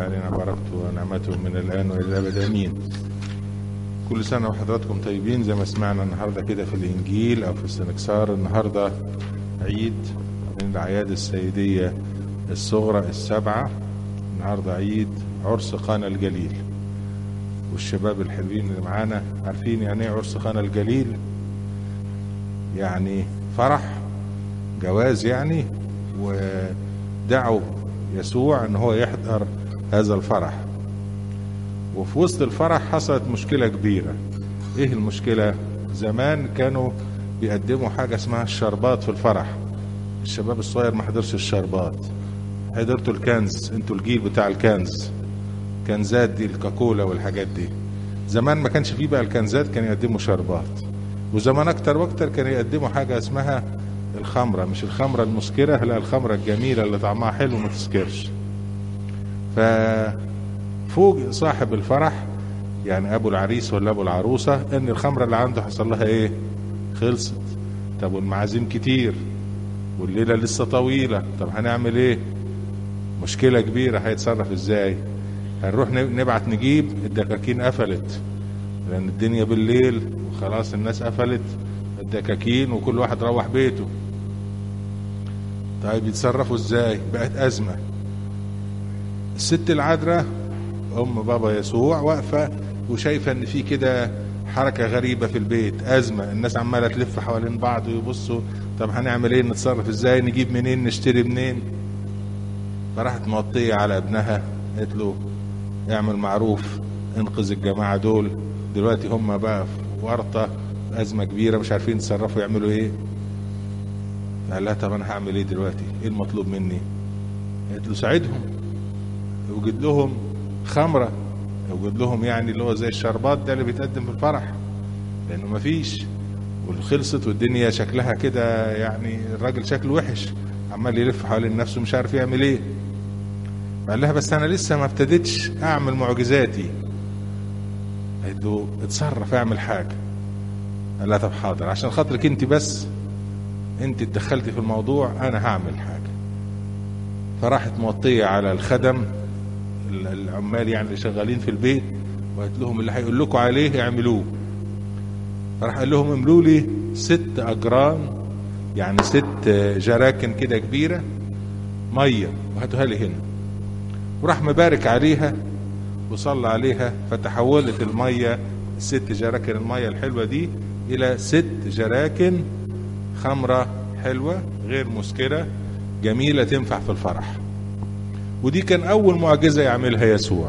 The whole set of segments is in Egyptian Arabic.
علينا بركته ونعمته من الآن وإلى الأبد آمين كل سنة وحضراتكم طيبين زي ما سمعنا النهاردة كده في الإنجيل أو في السنكسار النهاردة عيد من الأعياد السيدية الصغرى السبعة النهاردة عيد عرس قانا الجليل والشباب الحلوين اللي معانا عارفين يعني ايه عرس قانا الجليل يعني فرح جواز يعني ودعوا يسوع ان هو يحضر هذا الفرح وفي وسط الفرح حصلت مشكلة كبيرة ايه المشكلة زمان كانوا بيقدموا حاجة اسمها الشربات في الفرح الشباب الصغير ما حضرش الشربات حضرتوا الكنز انتوا الجيل بتاع الكنز كنزات دي الكاكولا والحاجات دي زمان ما كانش فيه بقى الكنزات كانوا يقدموا شربات وزمان اكتر واكتر كانوا يقدموا حاجة اسمها الخمرة مش الخمرة المسكرة لا الخمرة الجميلة اللي طعمها حلو وما تسكرش ففوق صاحب الفرح يعني ابو العريس ولا ابو العروسة ان الخمرة اللي عنده حصل لها ايه خلصت طب والمعازيم كتير والليلة لسه طويلة طب هنعمل ايه مشكلة كبيرة هيتصرف ازاي هنروح نبعت نجيب الدكاكين قفلت لان الدنيا بالليل وخلاص الناس قفلت الدكاكين وكل واحد روح بيته طيب يتصرفوا ازاي بقت ازمة الست العذراء ام بابا يسوع واقفة وشايفة ان في كده حركة غريبة في البيت ازمة الناس عمالة تلف حوالين بعض ويبصوا طب هنعمل ايه نتصرف ازاي نجيب منين نشتري منين فراحت موطية على ابنها قالت له اعمل معروف انقذ الجماعة دول دلوقتي هم بقى في ورطة أزمة كبيرة مش عارفين يتصرفوا يعملوا ايه قال لها طب انا هعمل ايه دلوقتي ايه المطلوب مني قالت له ساعدهم اوجد لهم خمرة اوجد لهم يعني اللي هو زي الشربات ده اللي بيتقدم في الفرح لانه مفيش وخلصت والدنيا شكلها كده يعني الراجل شكله وحش عمال يلف حوالين نفسه مش عارف يعمل ايه قال لها بس انا لسه ما ابتديتش اعمل معجزاتي قالت له اتصرف اعمل حاجه قال لها طب حاضر عشان خاطرك انت بس انت اتدخلتي في الموضوع انا هعمل حاجه فراحت موطيه على الخدم العمال يعني اللي شغالين في البيت وقالت لهم اللي هيقول لكم عليه اعملوه فراح قال لهم املوا لي ست اجران يعني ست جراكن كده كبيره ميه وهاتوها لي هنا وراح مبارك عليها وصلى عليها فتحولت الميه ست جراكن الميه الحلوه دي الى ست جراكن خمره حلوه غير مسكره جميله تنفع في الفرح ودي كان اول معجزه يعملها يسوع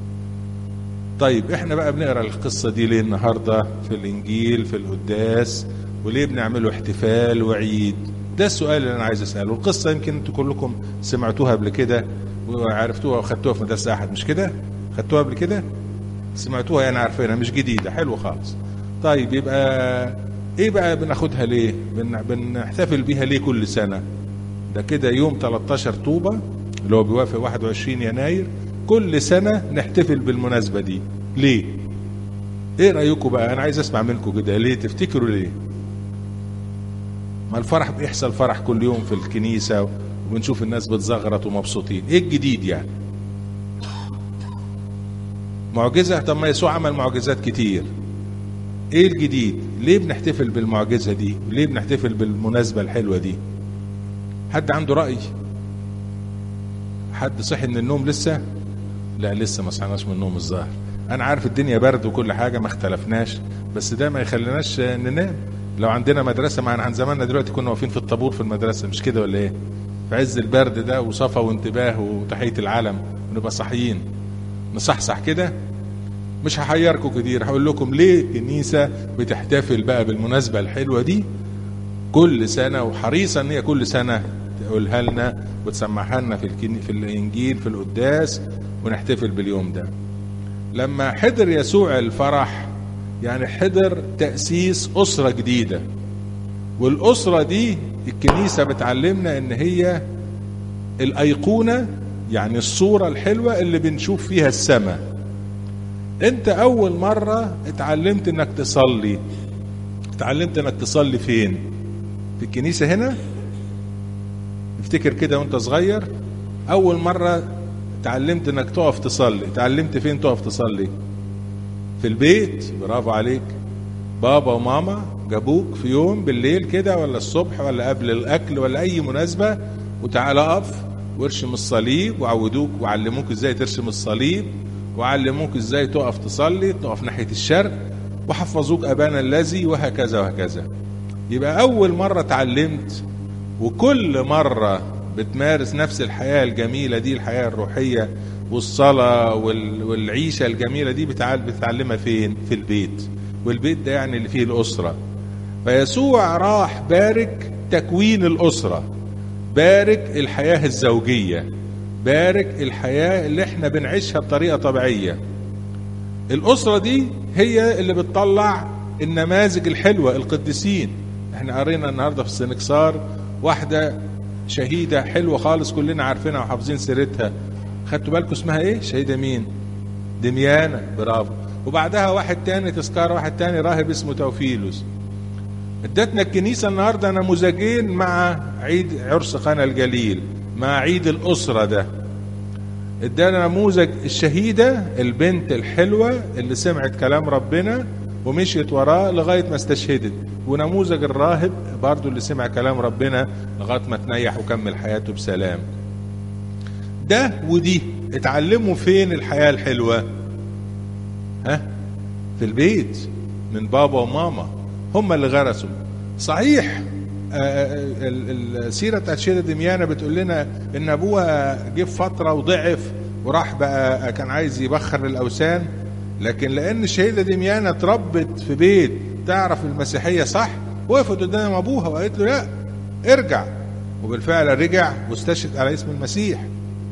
طيب احنا بقى بنقرا القصه دي ليه النهارده في الانجيل في القداس وليه بنعمله احتفال وعيد ده السؤال اللي انا عايز اساله القصه يمكن انتوا كلكم سمعتوها قبل كده وعرفتوها وخدتوها في مدرسه احد مش كده خدتوها قبل كده سمعتوها يعني عارفينها مش جديده حلو خالص طيب يبقى ايه بقى بناخدها ليه بن... بنحتفل بيها ليه كل سنه ده كده يوم 13 طوبه اللي هو بيوافق 21 يناير كل سنه نحتفل بالمناسبه دي ليه ايه رايكم بقى انا عايز اسمع منكم كده ليه تفتكروا ليه ما الفرح بيحصل فرح كل يوم في الكنيسه وبنشوف الناس بتزغرط ومبسوطين ايه الجديد يعني معجزة طب ما يسوع عمل معجزات كتير ايه الجديد ليه بنحتفل بالمعجزة دي ليه بنحتفل بالمناسبة الحلوة دي حد عنده رأي حد صحي من النوم لسه لا لسه ما صحناش من النوم الظاهر انا عارف الدنيا برد وكل حاجة ما اختلفناش بس ده ما يخليناش ننام لو عندنا مدرسة معنا عن زماننا دلوقتي كنا واقفين في الطابور في المدرسة مش كده ولا ايه في عز البرد ده وصفا وانتباه وتحية العالم ونبقى صاحيين نصحصح كده مش هحيركم كتير هقول لكم ليه الكنيسة بتحتفل بقى بالمناسبة الحلوة دي كل سنة وحريصة ان هي كل سنة تقولها لنا وتسمعها لنا في الكني في الانجيل في القداس ونحتفل باليوم ده لما حضر يسوع الفرح يعني حضر تأسيس أسرة جديدة والأسرة دي الكنيسة بتعلمنا ان هي الأيقونة يعني الصورة الحلوة اللي بنشوف فيها السماء انت اول مرة اتعلمت انك تصلي اتعلمت انك تصلي فين في الكنيسة هنا افتكر كده وانت صغير اول مرة اتعلمت انك تقف تصلي اتعلمت فين تقف تصلي في البيت برافو عليك بابا وماما جابوك في يوم بالليل كده ولا الصبح ولا قبل الاكل ولا اي مناسبه وتعالى اقف وارشم الصليب وعودوك وعلموك ازاي ترسم الصليب وعلموك ازاي تقف تصلي تقف ناحيه الشرق وحفظوك ابانا الذي وهكذا وهكذا يبقى اول مره اتعلمت وكل مره بتمارس نفس الحياه الجميله دي الحياه الروحيه والصلاه والعيشه الجميله دي بتتعلمها فين في البيت والبيت ده يعني اللي فيه الاسره فيسوع راح بارك تكوين الاسره بارك الحياه الزوجيه بارك الحياه اللي احنا بنعيشها بطريقه طبيعيه الاسره دي هي اللي بتطلع النماذج الحلوه القديسين احنا قرينا النهارده في السنكسار واحده شهيده حلوه خالص كلنا عارفينها وحافظين سيرتها خدتوا بالكم اسمها ايه شهيده مين دميانة برافو وبعدها واحد تاني تذكار واحد تاني راهب اسمه توفيلوس ادتنا الكنيسه النهارده نموذجين مع عيد عرس قنا الجليل مع عيد الاسره ده ادانا نموذج الشهيده البنت الحلوه اللي سمعت كلام ربنا ومشيت وراه لغايه ما استشهدت ونموذج الراهب برضو اللي سمع كلام ربنا لغايه ما تنيح وكمل حياته بسلام ده ودي اتعلموا فين الحياه الحلوه ها في البيت من بابا وماما هم اللي غرسوا صحيح السيرة بتاعت شيرة دميانة بتقول لنا إن أبوها جه في فترة وضعف وراح بقى كان عايز يبخر الأوثان لكن لأن الشهيدة دميانة اتربت في بيت تعرف المسيحية صح وقفت قدام أبوها وقالت له لا ارجع وبالفعل رجع واستشهد على اسم المسيح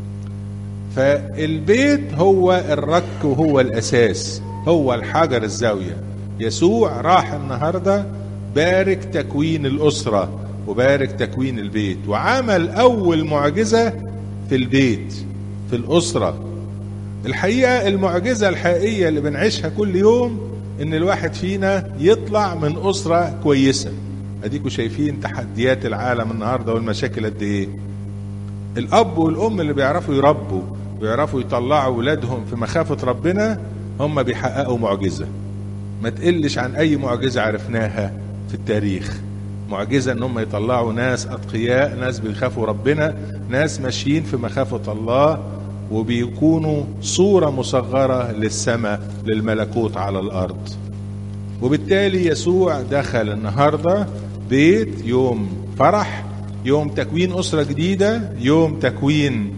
فالبيت هو الرك وهو الأساس هو الحجر الزاوية يسوع راح النهارده بارك تكوين الأسرة وبارك تكوين البيت وعمل أول معجزة في البيت في الأسرة الحقيقة المعجزة الحقيقية اللي بنعيشها كل يوم إن الواحد فينا يطلع من أسرة كويسة أديكوا شايفين تحديات العالم النهاردة والمشاكل قد إيه الأب والأم اللي بيعرفوا يربوا بيعرفوا يطلعوا ولادهم في مخافة ربنا هم بيحققوا معجزة ما تقلش عن أي معجزة عرفناها في التاريخ معجزة ان هم يطلعوا ناس اتقياء ناس بيخافوا ربنا ناس ماشيين في مخافة الله وبيكونوا صورة مصغرة للسماء للملكوت على الارض وبالتالي يسوع دخل النهاردة بيت يوم فرح يوم تكوين أسرة جديدة يوم تكوين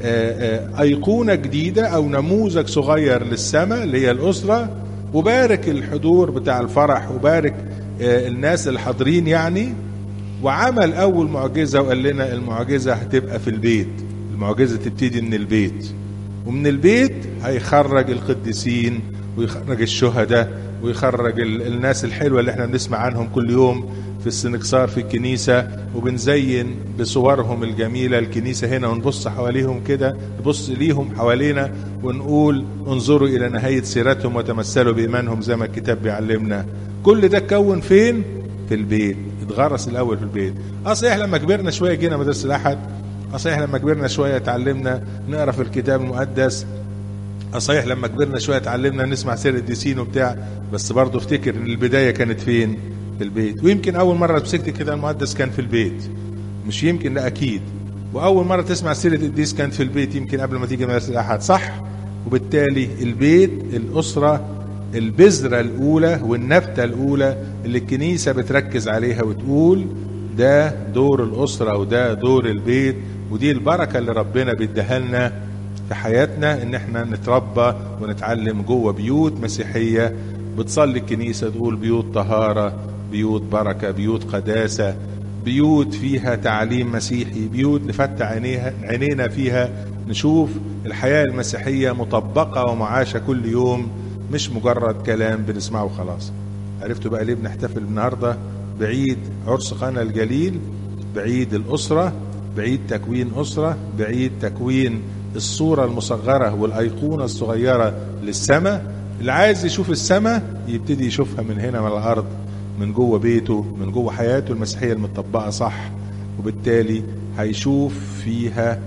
أيقونة جديدة أو نموذج صغير للسماء اللي هي الأسرة وبارك الحضور بتاع الفرح وبارك الناس اللي حاضرين يعني وعمل اول معجزه وقال لنا المعجزه هتبقى في البيت المعجزه تبتدي من البيت ومن البيت هيخرج القديسين ويخرج الشهداء ويخرج الناس الحلوه اللي احنا بنسمع عنهم كل يوم في السنكسار في الكنيسه وبنزين بصورهم الجميله الكنيسه هنا ونبص حواليهم كده نبص ليهم حوالينا ونقول انظروا الى نهايه سيرتهم وتمثلوا بايمانهم زي ما الكتاب بيعلمنا كل ده اتكون فين؟ في البيت اتغرس الاول في البيت اه صحيح لما كبرنا شويه جينا مدرسه الاحد اه صحيح لما كبرنا شويه اتعلمنا نقرا في الكتاب المقدس اه صحيح لما كبرنا شويه اتعلمنا نسمع سير الديسين وبتاع بس برضه افتكر ان البدايه كانت فين؟ في البيت ويمكن اول مره مسكت الكتاب المقدس كان في البيت مش يمكن لا اكيد واول مره تسمع سيره القديس كانت في البيت يمكن قبل ما تيجي مدرسه الاحد صح وبالتالي البيت الاسره البذرة الأولى والنبتة الأولى اللي الكنيسة بتركز عليها وتقول ده دور الأسرة وده دور البيت ودي البركة اللي ربنا بيديها لنا في حياتنا إن احنا نتربى ونتعلم جوه بيوت مسيحية بتصلي الكنيسة تقول بيوت طهارة بيوت بركة بيوت قداسة بيوت فيها تعليم مسيحي بيوت نفتح عينيها عينينا فيها نشوف الحياة المسيحية مطبقة ومعاشة كل يوم مش مجرد كلام بنسمعه وخلاص عرفتوا بقى ليه بنحتفل النهارده بعيد عرس قنا الجليل بعيد الأسرة بعيد تكوين أسرة بعيد تكوين الصورة المصغرة والأيقونة الصغيرة للسماء اللي عايز يشوف السماء يبتدي يشوفها من هنا من الأرض من جوه بيته من جوه حياته المسيحية المطبقة صح وبالتالي هيشوف فيها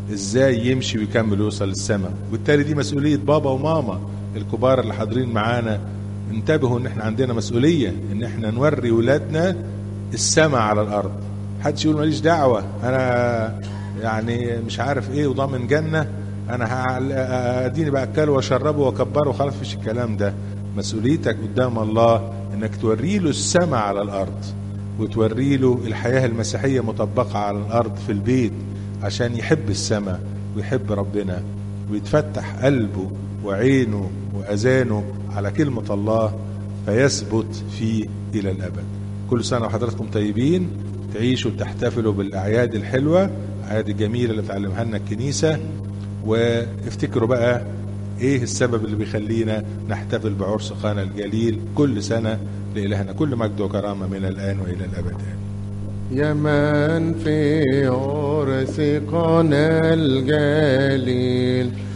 ازاي يمشي ويكمل ويوصل للسماء وبالتالي دي مسؤوليه بابا وماما الكبار اللي حاضرين معانا انتبهوا ان احنا عندنا مسؤوليه ان احنا نوري ولادنا السماء على الارض محدش يقول ماليش دعوه انا يعني مش عارف ايه وضامن جنه انا هعل- اديني باكله واشربه واكبره وخلاص مفيش الكلام ده مسؤوليتك قدام الله انك توري له السماء على الارض وتوري له الحياه المسيحيه مطبقه على الارض في البيت عشان يحب السماء ويحب ربنا ويتفتح قلبه وعينه واذانه على كلمه الله فيثبت فيه الى الابد كل سنه وحضراتكم طيبين تعيشوا وتحتفلوا بالاعياد الحلوه الاعياد الجميله اللي بتعلمها لنا الكنيسه وافتكروا بقى ايه السبب اللي بيخلينا نحتفل بعرس قانا الجليل كل سنه لالهنا كل مجد وكرامه من الان والى الابد آمين. يا من في عرس قنا الجليل